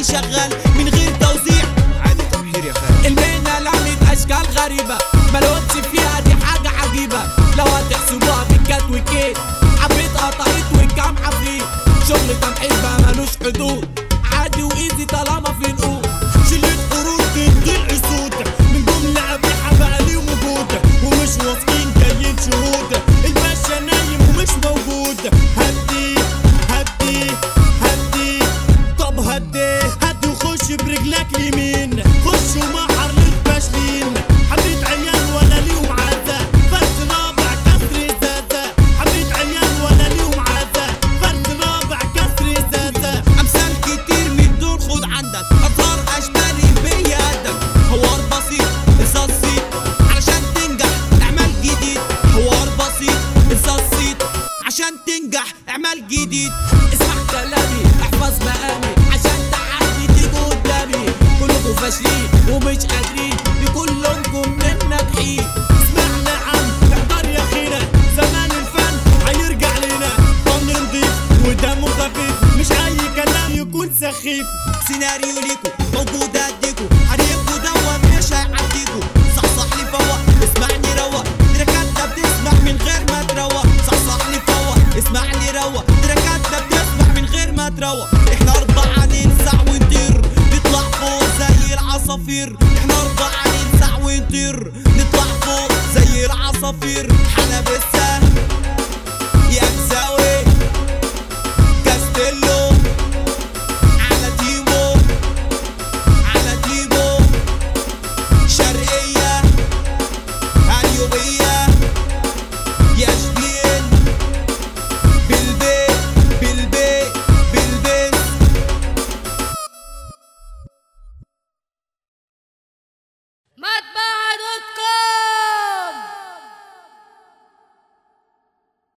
شغال من غير توزيع عادي تبحير يا خالد المهنة لعبت أشكال غريبة ملوتش فيها دي حاجة عجيبة لو هتحسبوها بالكات وكيت عفريت قطعت والكام عفريت شغل تمحيص بقى ملوش حدود عادي وإيزي طالما في نقود شلة قرود ضد الأسود من جملة قبيحة بقى ليه وجود ومش واثقين جايين شهود الباشا نايم ومش موجود هدي هدي هدي طب هدي هدي وخش برجلك اليمين خش ومحر للفاشلين حبيت عيال ولا ليهم عزة فرد رابع كسر زازة حبيت عيال ولا ليهم عزة فرد رابع كسر زازة أمثال كتير من دول خد عندك أطهار أشبالي بيدك حوار بسيط الصيت علشان تنجح اعمل جديد حوار بسيط الصيت عشان تنجح اعمل جديد اسمع كلامي احفظ مقامي عشان تعدي تيجي قدامي كلكم فاشلين ومش قادرين لكلكم من ناجحين اسمعنا عم احضر يا خينا زمان الفن هيرجع لنا فن نضيف ودمه خفيف مش اي كلام يكون سخيف سيناريو ليكو موجود اديكو حريقكو دوت مش هيعديكو صحصح لي فوق اسمعني روق تركاتنا بتسمع من غير ما تروق صحصح لي فوق اسمعني روق تركاتنا بتسمع من غير ما تروق احنا اربعة ننسع ونطير نطلع فوق زي العصافير احنا اربعة ننسع ونطير نطلع فوق زي العصافير حلب